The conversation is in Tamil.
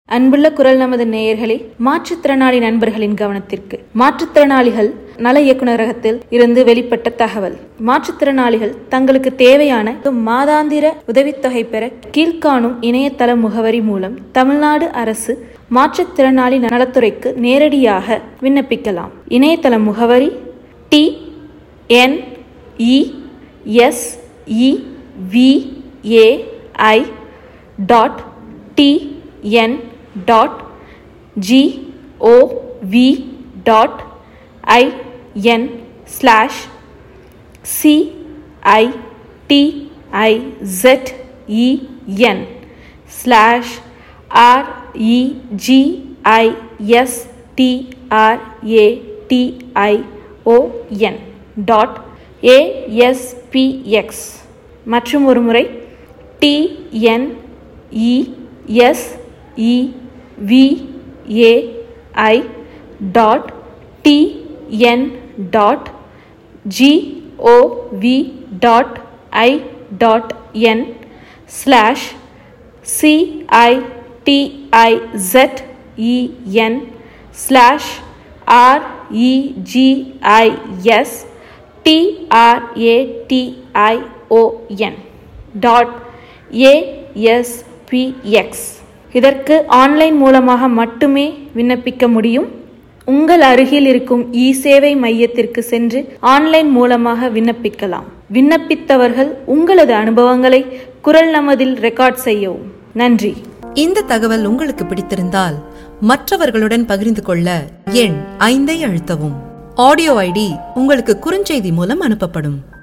அன்புள்ள குரல் நமது நேயர்களே மாற்றுத்திறனாளி நண்பர்களின் கவனத்திற்கு மாற்றுத்திறனாளிகள் நல இயக்குநரகத்தில் இருந்து வெளிப்பட்ட தகவல் மாற்றுத்திறனாளிகள் தங்களுக்கு தேவையான மாதாந்திர உதவித்தொகை பெற கீழ்காணும் இணையதள முகவரி மூலம் தமிழ்நாடு அரசு மாற்றுத்திறனாளி நலத்துறைக்கு நேரடியாக விண்ணப்பிக்கலாம் இணையதள முகவரி T N E S E V A I dot T N dot G O V dot I N slash C I T I Z E N slash R E G I S T R A T I O N dot ASPX மற்றும் ஒரு முறை T N E S E V A I dot T N dot G O V dot I dot N slash C I T I Z E N slash R E G I S டிஆர்ஏடிஐஓஎன் dot ASPEX இதற்கு ஆன்லைன் மூலமாக மட்டுமே விண்ணப்பிக்க முடியும் உங்கள் அருகில் இருக்கும் இ சேவை மையத்திற்கு சென்று ஆன்லைன் மூலமாக விண்ணப்பிக்கலாம் விண்ணப்பித்தவர்கள் உங்களது அனுபவங்களை குரல் நமதில் ரெக்கார்ட் செய்யவும் நன்றி இந்த தகவல் உங்களுக்கு பிடித்திருந்தால் மற்றவர்களுடன் பகிர்ந்து கொள்ள எண் ஐந்தை அழுத்தவும் ஆடியோ ஐடி உங்களுக்கு குறுஞ்செய்தி மூலம் அனுப்பப்படும்